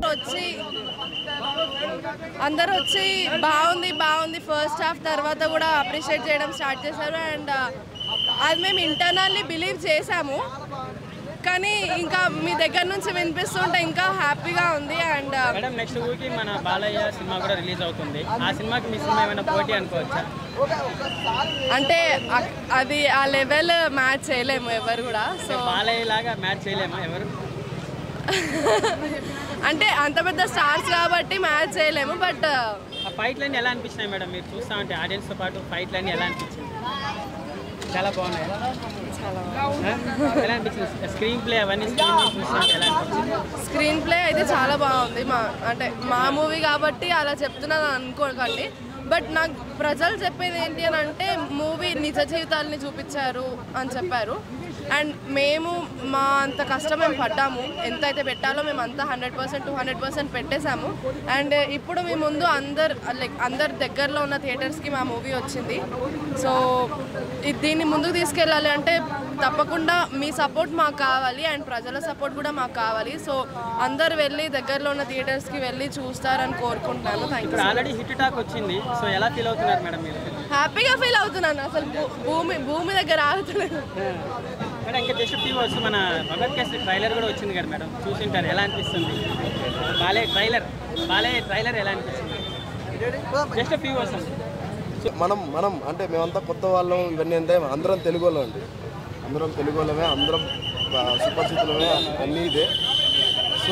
వచ్చి అందరూ వచ్చి బాగుంది బాగుంది ఫస్ట్ హాఫ్ తర్వాత కూడా అప్రిషియేట్ చేయడం స్టార్ట్ చేశారు అండ్ అది మేము ఇంటర్నల్లీ బిలీవ్ చేసాము కానీ ఇంకా మీ దగ్గర నుంచి వినిపిస్తుంటే ఇంకా హ్యాపీగా ఉంది అండ్ మేడం నెక్స్ట్ వీక్ మన బాలయ్య సినిమా కూడా రిలీజ్ అవుతుంది ఆ సినిమాకి మీ సినిమా ఏమైనా పోటీ అనుకోవచ్చా అంటే అ- అది ఆ లెవెల్ మ్యాచ్ చేయలేము ఎవరు కూడా సో బాలయ్య లాగా మ్యాచ్ చేయలేమా ఎవరు అంటే అంత పెద్ద స్టార్స్ కాబట్టి మ్యాచ్ చేయలేము బట్ ఆ ఫైట్ లైన్ ఎలా అనిపించినాయి మేడం మీరు చూస్తా ఉంటే ఆడియన్స్తో పాటు ఫైట్ లైన్ ఎలా అనిపించింది చాలా బాగున్నాయి ఎలా అనిపించింది స్క్రీన్ ప్లే అవన్నీ స్క్రీన్ చూస్తా ఉంటే ఎలా అనిపించింది స్క్రీన్ ప్లే అయితే చాలా బాగుంది మా అంటే మా మూవీ కాబట్టి అలా చెప్తున్నాను అనుకోకండి బట్ నాకు ప్రజలు చెప్పేది ఏంటి అని అంటే మూవీ నిజ జీవితాలని చూపించారు అని చెప్పారు అండ్ మేము మా అంత కష్టం మేము పడ్డాము ఎంతైతే పెట్టాలో మేము అంతా hundred percent two hundred percent పెట్టేశాము అండ్ ఇప్పుడు మీ ముందు అందరు లైక్ అందరి దగ్గరలో ఉన్న థియేటర్స్కి మా మూవీ వచ్చింది సో ఇది దీన్ని ముందుకు తీసుకెళ్ళాలి అంటే తప్పకుండా మీ సపోర్ట్ మాకు కావాలి అండ్ ప్రజల సపోర్ట్ కూడా మాకు కావాలి సో అందరు వెళ్ళి దగ్గరలో ఉన్న థియేటర్స్కి వెళ్ళి చూస్తారని కోరుకుంటున్నాను థ్యాంక్ ఇప్పుడు యూ ఆల్రెడీ హిట్ టాక్ వచ్చింది సో ఎలా ఫీల్ అవుతున్నారు మేడం మీరు హ్యాపీగా ఫీల్ అవుతున్నాను అసలు భూ- భూమి భూమి దగ్గర ఆగుతున్నాను మేడం ఇంకా జస్ట్ ఫ్యూ వర్డ్స్ మన భగవత్ కేసరి ట్రైలర్ కూడా వచ్చింది కదా మేడం చూసింటారు ఎలా అనిపిస్తుంది బాలే ట్రైలర్ బాలే ట్రైలర్ ఎలా అనిపిస్తుంది జస్ట్ ఫ్యూ వర్డ్స్ అండి సో మనం మనం అంటే మేమంతా కొత్త వాళ్ళం ఇవన్నీ అంటే అందరం తెలుగు వాళ్ళం అండి అందరం తెలుగు వాళ్ళమే అందరం ఆ, సుపరిచితులమే అన్నీ ఇదే సో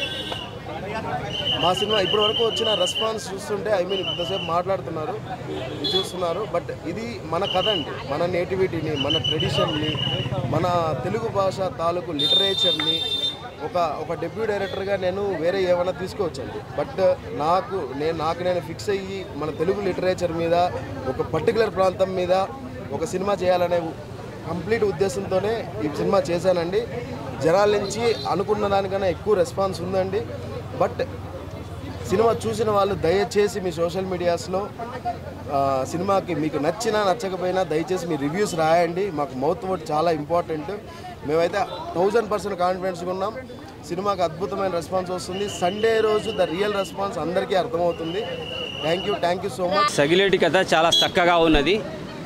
మా సినిమా ఇప్పటి వరకు వచ్చిన రెస్పాన్స్ చూస్తుంటే ఐ మీన్ ఇంతసేపు మాట్లాడుతున్నారు ఇది చూస్తున్నారు బట్ ఇది మన కథ అండి మన నేటివిటీని మన ట్రెడిషన్ని మన తెలుగు భాష తాలూకు లిటరేచర్ని ఒక ఒక డెబ్యూ డైరెక్టర్గా నేను వేరే ఏమైనా తీసుకోవచ్చండి బట్ నాకు నేను నాకు నేను ఫిక్స్ అయ్యి మన తెలుగు లిటరేచర్ మీద ఒక పర్టికులర్ ప్రాంతం మీద ఒక సినిమా చేయాలనే కంప్లీట్ ఉద్దేశంతోనే ఈ సినిమా చేశానండి జనాల నుంచి అనుకున్న దానికన్నా ఎక్కువ రెస్పాన్స్ ఉందండి బట్ సినిమా చూసిన వాళ్ళు దయచేసి మీ సోషల్ మీడియాస్లో ఆ, సినిమాకి మీకు నచ్చినా నచ్చకపోయినా దయచేసి మీ రివ్యూస్ రాయండి మాకు మౌత్ వర్డ్ చాలా ఇంపార్టెంట్ మేమైతే థౌజండ్ పర్సెంట్ కాన్ఫిడెన్స్గా ఉన్నాం సినిమాకి అద్భుతమైన రెస్పాన్స్ వస్తుంది సండే రోజు ద రియల్ రెస్పాన్స్ అందరికీ అర్థమవుతుంది thank you thank you so much Sagileti Katha చాలా చక్కగా ఉన్నది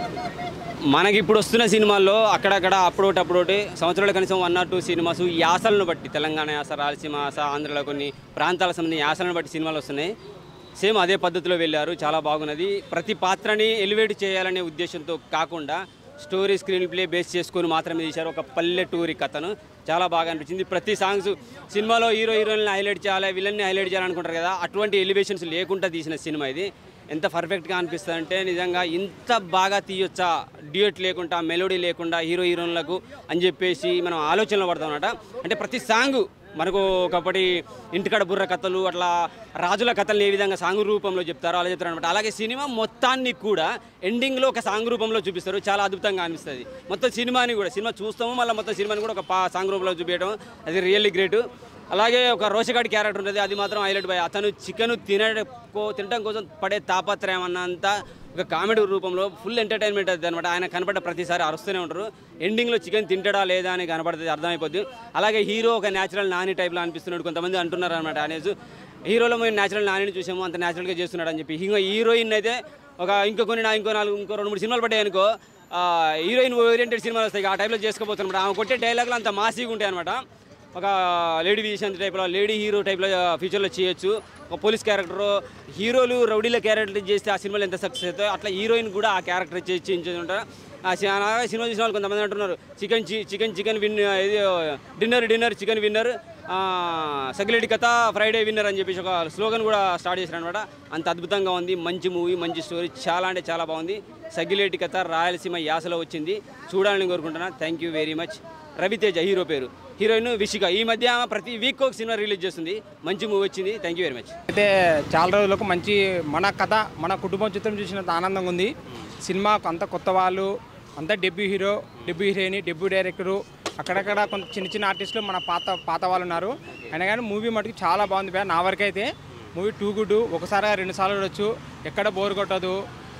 మనకి ఇప్పుడు వస్తున్న సినిమాల్లో అక్కడక్కడ అప్పుడోటి అప్పుడోటి సంవత్సరాలు కనీసం వన్ ఆర్ టూ సినిమాస్ ఈ యాసలను బట్టి తెలంగాణ యాస రాయలసీమ యాస ఆంధ్రలో కొన్ని ప్రాంతాలకు సంబంధించిన యాసలను బట్టి సినిమాలు వస్తున్నాయి సేమ్ అదే పద్ధతిలో వెళ్ళారు చాలా బాగున్నది ప్రతి పాత్రని ఎలివేట్ చేయాలనే ఉద్దేశంతో కాకుండా స్టోరీ స్క్రీన్ ప్లే బేస్ చేసుకొని మాత్రమే తీశారు ఒక పల్లెటూరి కథను చాలా బాగా అనిపించింది ప్రతి సాంగ్స్ సినిమాలో హీరో హీరోయిన్ని హైలైట్ చేయాలి విలన్ని హైలైట్ చేయాలనుకుంటారు కదా అటువంటి ఎలివేషన్స్ లేకుండా తీసిన సినిమా ఇది ఎంత పర్ఫెక్ట్గా అనిపిస్తుంది అంటే నిజంగా ఇంత బాగా తీయొచ్చా డ్యూట్ లేకుండా మెలోడీ లేకుండా హీరో హీరోయిన్లకు అని చెప్పేసి మనం ఆలోచనలో పడతాం అనమాట అంటే ప్రతి సాంగ్ మనకు ఒకప్పటి ఇంటికాడ బుర్ర కథలు అట్లా రాజుల కథలు ఏ విధంగా సాంగ్ రూపంలో చెప్తారో అలా చెప్తారు అనమాట అలాగే సినిమా మొత్తాన్ని కూడా ఎండింగ్లో ఒక సాంగ్ రూపంలో చూపిస్తారు చాలా అద్భుతంగా అనిపిస్తుంది మొత్తం సినిమాని కూడా సినిమా చూస్తాము మళ్ళీ మొత్తం సినిమాని కూడా ఒక పా సాంగ్ రూపంలో చూపించడం అది రియల్లీ గ్రేట్ అలాగే ఒక రోషగాడి క్యారెక్టర్ ఉంటుంది అది మాత్రం హైలైట్ బాయ్ అతను చికెన్ తినకో తినడం కోసం పడే తాపత్రయం అన్నంత ఒక కామెడీ రూపంలో ఫుల్ ఎంటర్టైన్మెంట్ అది అనమాట ఆయన కనపడ్డ ప్రతిసారి అరుస్తూనే ఉంటారు ఎండింగ్లో చికెన్ తింటాడా లేదా అని కనపడుతుంది అర్థమైపోద్ది అలాగే హీరో ఒక న్యాచురల్ నాని టైప్లో అనిపిస్తున్నాడు కొంతమంది అంటున్నారు అనమాట అనేసి హీరోలో మేము న్యాచురల్ నానిని చూసాము అంత న్యాచురల్గా చేస్తున్నాడు అని చెప్పి ఇంకా హీరోయిన్ అయితే ఒక ఇంకో కొన్ని నా- ఇంకో నాలుగు ఇంకో రెండు మూడు సినిమాలు పడ్డాయి అనుకో ఆ, హీరోయిన్ ఓరియంటెడ్ సినిమాలు వస్తాయి ఆ టైప్లో చేసుకోబోతున్నమాట ఆమె కొట్టే డైలాగులు అంత మాసీగా ఉంటాయి అనమాట ఒక లేడీ విజయశాంతి టైప్లో లేడీ హీరో టైప్లో ఫ్యూచర్లో చేయొచ్చు ఒక పోలీస్ క్యారెక్టర్ హీరోలు రౌడీల క్యారెక్టర్ చేస్తే ఆ సినిమాలో ఎంత సక్సెస్ అవుతాయో అట్లా హీరోయిన్ కూడా ఆ క్యారెక్టర్ చేసి చేయించేది ఉంటారు ఆ సి- ఆ సినిమా చూసిన వాళ్ళు కొంతమంది అంటున్నారు చికెన్ చికెన్ చికెన్ విన్ ఇది dinner dinner chicken winner Sagileti Katha Friday winner అని చెప్పేసి ఒక స్లోగన్ కూడా స్టార్ట్ చేశారు అనమాట అంత అద్భుతంగా ఉంది మంచి మూవీ మంచి స్టోరీ చాలా అంటే చాలా బాగుంది సగిలేటి కథ రాయలసీమ యాసలో వచ్చింది చూడాలని కోరుకుంటున్నా thank you very much Raviteja hero పేరు హీరోయిన్ విషిక ఈ మధ్య ఆమె ప్రతి వీక్ ఒక సినిమా రిలీజ్ చేస్తుంది మంచి మూవీ వచ్చింది థ్యాంక్ యూ వెరీ మచ్ అయితే చాలా రోజులకు మంచి మన కథ మన కుటుంబం చిత్రం చూసినంత ఆనందంగా ఉంది సినిమా అంత కొత్త వాళ్ళు అంతా debut hero debut heroine debut director అక్కడక్కడ కొంత చిన్న చిన్న ఆర్టిస్టులు మన పాత పాత వాళ్ళు ఉన్నారు అయినా కానీ మూవీ మటుకు చాలా బాగుంది భయ్యా నా వరకు అయితే మూవీ టూ గుడ్ ఒకసారి రెండు సార్లు చూడొచ్చు ఎక్కడ బోర్ కొట్టదు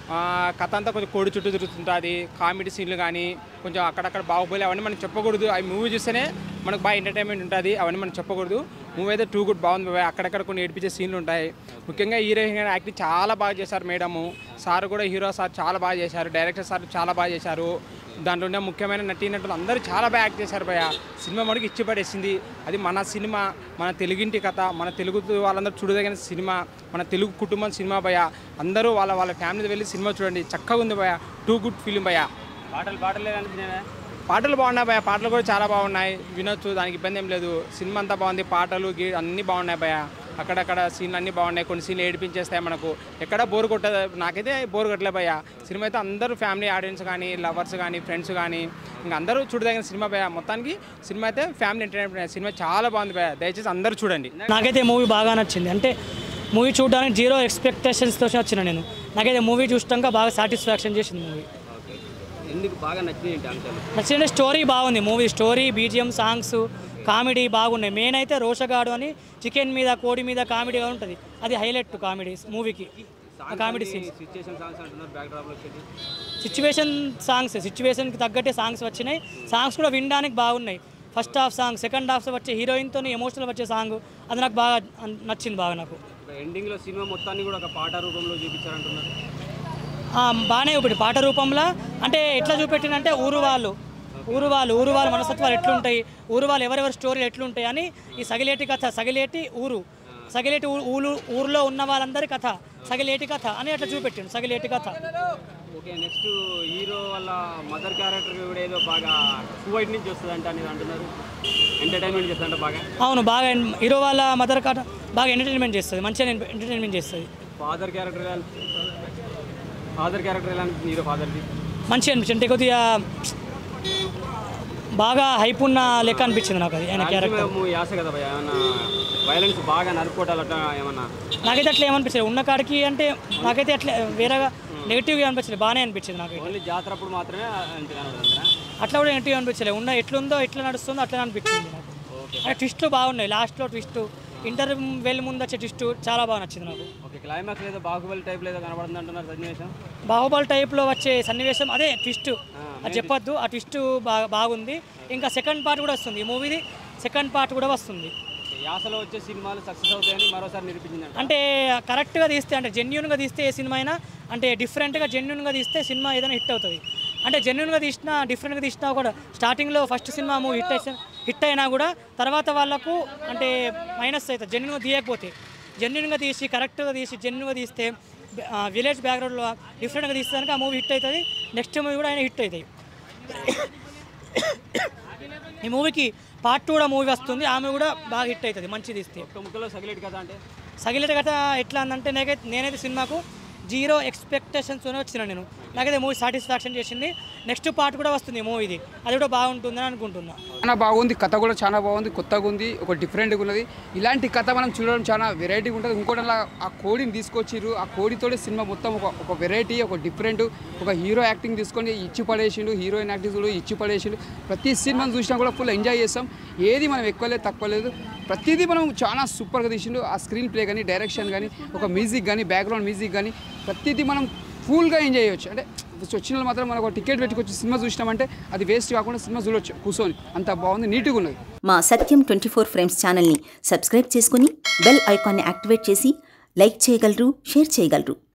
ఆ, కథ అంతా కొంచెం కోడి చుట్టూ తిరుగుతుంటుంది కామెడీ సీన్లు కానీ కొంచెం అక్కడక్కడ బాహుబలి అవన్నీ మనం చెప్పకూడదు అవి మూవీ చూస్తేనే మనకు బాగా ఎంటర్టైన్మెంట్ ఉంటుంది అవన్నీ మనం చెప్పకూడదు మూవీ అయితే టూ గుడ్ బాగుంది బాబాయ్ అక్కడక్కడ కొన్ని ఏడిపించే సీన్లు ఉంటాయి ముఖ్యంగా హీరో హీరోయిన్ యాక్టింగ్ చాలా బాగా చేశారు మేడము సార్ కూడా హీరో సార్ చాలా బాగా చేశారు డైరెక్టర్ సార్ చాలా బాగా చేశారు దాంట్లో ఉన్న ముఖ్యమైన నటీనటులు అందరూ చాలా బాగా యాక్ట్ చేశారు భయ సినిమా మనకి ఇచ్చి పడేసింది అది మన సినిమా మన తెలుగింటి కథ మన తెలుగు వాళ్ళందరూ చూడదగిన సినిమా మన తెలుగు కుటుంబం సినిమా భయ అందరూ వాళ్ళ వాళ్ళ ఫ్యామిలీ వెళ్ళి సినిమా చూడండి చక్కగా ఉంది భయ టూ గుడ్ ఫిలిం భయ పాటలు పాటలు లేదనిపించినాయా పాటలు బాగున్నాయి భయ పాటలు కూడా చాలా బాగున్నాయి వినొచ్చు దానికి ఇబ్బంది ఏం లేదు సినిమా అంతా బాగుంది పాటలు గీ అన్నీ బాగున్నాయి భయ అక్కడక్కడ సీన్లు అన్నీ బాగున్నాయి కొన్ని సీన్లు ఏడిపించేస్తాయి మనకు ఎక్కడ బోర్ కొట్టదు నాకైతే బోర్ కొట్టలే భయ సినిమా అయితే అందరూ ఫ్యామిలీ ఆడియన్స్ కానీ లవర్స్ కానీ ఫ్రెండ్స్ కానీ ఇంకా అందరూ చూడదగిన సినిమా భయ మొత్తానికి సినిమా అయితే ఫ్యామిలీ ఎంటర్టైన్మెంట్ సినిమా చాలా బాగుంది భయ దయచేసి అందరూ చూడండి నాకైతే మూవీ బాగా నచ్చింది అంటే మూవీ చూడడానికి జీరో ఎక్స్పెక్టేషన్స్తో వచ్చిన నేను నాకైతే మూవీ చూడటాక బాగా సాటిస్ఫాక్షన్ చేసింది మూవీ ఓకే ఎందుకు బాగా నచ్చింది ఏంటి అంశాలు నచ్చిన స్టోరీ బాగుంది movie story BGM songs comedy బాగున్నాయి మెయిన్ అయితే రోషగాడు అని చికెన్ మీద కోడి మీద కామెడీగా ఉంటుంది అది హైలైట్ కామెడీ మూవీకి కామెడీ సీన్స్ సిచ్యుయేషన్ సాంగ్స్ అంటున్నారు బ్యాక్ డ్రాప్లో వచ్చేది సిచ్యువేషన్ సాంగ్స్ సిచ్యువేషన్కి తగ్గట్టే సాంగ్స్ వచ్చినాయి సాంగ్స్ కూడా వినడానికి బాగున్నాయి first half song second half వచ్చే హీరోయిన్తో ఎమోషనల్ వచ్చే సాంగ్ అది నాకు బాగా అన్- నచ్చింది బాగా నాకు ఎండింగ్లో సినిమా మొత్తాన్ని కూడా ఒక పాట రూపంలో చూపించారంటున్నారు ఆ, బాగానే చూపెట్టి పాట రూపంలో అంటే ఎట్లా చూపెట్టినంటే ఊరు వాళ్ళు ఊరు వాళ్ళు ఊరు వాళ్ళ మనస్తత్వాలు ఎట్లుంటాయి ఊరు వాళ్ళు ఎవరెవరి స్టోరీలు ఎట్లుంటాయి అని ఈ సగిలేటి కథ సగిలేటి ఊరు సగిలేటి ఊరు ఊరు ఊరిలో ఉన్న వాళ్ళందరి కథ సగిలేటి కథ అని అట్లా చూపెట్టిండు Sagileti Katha okay next hero వాళ్ళ మదర్ క్యారెక్టర్ కూడా ఏదో బాగా కువైట్ నుంచి వస్తుంది అంటే అనేది అంటున్నారు ఎంటర్టైన్మెంట్ చేస్తుందంట బాగా అవును బాగా ఎన్- హీరో వాళ్ళ మదర్ కథ బాగా ఎంటర్టైన్మెంట్ చేస్తుంది మంచిగా ఎంటర్టైన్మెంట్ చేస్తుంది ఫాదర్ క్యారెక్టర్ ఫాదర్ క్యారెక్టర్ ఎలా అనిపిస్తుంది హీరో ఫాదర్ది మంచిగా అనిపించింది అంటే కొద్దిగా బాగా హైప్ ఉన్న లెక్క అనిపించింది నాకు అది ఆయన క్యారెక్టర్ మూవీ యాస కదా భయ ఏమన్నా వైలెన్స్ బాగా నరుక్కోవటాలు అట్లా ఏమన్నా నాకైతే అట్లా ఏమనిపించలేదు ఉన్న కాడికి అంటే నాకైతే అట్లా వేరేగా నెగిటివ్గా అనిపించలేదు బాగానే అనిపించింది నాకైతే ఓన్లీ జాతర అప్పుడు మాత్రమే అంతే కనబడుతుందా అట్లా కూడా నెగిటివ్ అనిపించలేదు ఉన్న ఎట్లుందో ఎట్లా నడుస్తుందో అట్లా అనిపించింది నాకు అంటే ట్విస్ట్లు బాగున్నాయి లాస్ట్లో ట్విస్ట్ ఇంటర్ వెళ్ళి ముందు వచ్చే ట్విస్ట్ చాలా బాగా నచ్చింది నాకు ఓకే క్లైమాక్స్ ఏదో బాహుబలి టైప్ ఏదో కనబడుతుంది అంటున్నారు సన్నివేశం బాహుబలి టైప్లో వచ్చే సన్నివేశం అదే ట్విస్ట్ అది చెప్పొద్దు ఆ ట్విస్ట్ బాగా బాగుంది ఇంకా సెకండ్ పార్ట్ కూడా వస్తుంది ఈ మూవీది సెకండ్ పార్ట్ కూడా వస్తుంది ఓకే, యాసలో వచ్చే సినిమాలు సక్సెస్ అవుతాయని మరోసారి నిరూపించిందంట అంటే కరెక్ట్గా తీస్తే అంటే జెన్యున్గా తీస్తే ఏ సినిమా అయినా అంటే డిఫరెంట్గా జెన్యున్గా తీస్తే సినిమా ఏదైనా హిట్ అవుతుంది అంటే జెన్యున్గా తీసినా డిఫరెంట్గా తీసినా కూడా స్టార్టింగ్లో ఫస్ట్ సినిమా మూవీ హిట్ అయితే హిట్ అయినా కూడా తర్వాత వాళ్ళకు అంటే మైనస్ అవుతుంది జెన్యున్గా తీయకపోతే జెన్యున్గా తీసి కరెక్ట్గా తీసి జెన్యున్గా తీస్తే విలేజ్ బ్యాక్గ్రౌండ్లో డిఫరెంట్గా తీస్తే కనుక ఆ మూవీ హిట్ అవుతుంది నెక్స్ట్ మూవీ కూడా ఆయన హిట్ అవుతాయి ఈ మూవీకి పార్ట్ టూ కూడా మూవీ వస్తుంది ఆమె కూడా బాగా హిట్ అవుతుంది మంచిది తీస్తే ఒక్క ముక్కలో సగిలేట్ కదా అంటే సగిలేట కథ ఎట్లా అందంటే నాకైతే నేనైతే సినిమాకు జీరో ఎక్స్పెక్టేషన్స్తోనే వచ్చిన నేను నాకైతే మూవీ సాటిస్ఫాక్షన్ చేసింది నెక్స్ట్ పార్ట్ కూడా వస్తుంది మూవీది అది కూడా బాగుంటుందని అనుకుంటున్నా చాలా బాగుంది కథ కూడా చాలా బాగుంది కొత్తగా ఉంది ఒక డిఫరెంట్గా ఉన్నది ఇలాంటి కథ మనం చూడడం చాలా వెరైటీగా ఉంటుంది ఇంకోటి అలా ఆ కోడిని తీసుకొచ్చిర్రు ఆ కోడితోనే సినిమా మొత్తం ఒక ఒక వెరైటీ ఒక డిఫరెంట్ ఒక హీరో యాక్టింగ్ తీసుకొని ఇచ్చి పడేసిండు హీరోయిన్ యాక్టింగ్ కూడా ఇచ్చి పడేసిండు ప్రతి సినిమాను చూసినా కూడా ఫుల్ ఎంజాయ్ చేస్తాం ఏది మనం ఎక్కువ లేదు తక్కువ లేదు ప్రతిదీ మనం చాలా సూపర్గా తీసిండు ఆ స్క్రీన్ ప్లే కానీ డైరెక్షన్ కానీ ఒక మ్యూజిక్ కానీ బ్యాక్గ్రౌండ్ మ్యూజిక్ కానీ ప్రతిదీ మనం ఫుల్గా ఎంజాయ్ చేయొచ్చు అంటే వచ్చిన వాళ్ళు మాత్రం మనకు ఒక టికెట్ పెట్టుకొచ్చి సినిమా చూసినామంటే అది వేస్ట్ కాకుండా సినిమా చూడొచ్చు కూర్చొని అంత బాగుంది నీట్గా ఉన్నది మా సత్యం ట్వంటీ ఫోర్ ఫ్రేమ్స్ ఛానల్ని సబ్స్క్రైబ్ చేసుకుని బెల్ ఐకాన్ని యాక్టివేట్ చేసి లైక్ చేయగలరు షేర్ చేయగలరు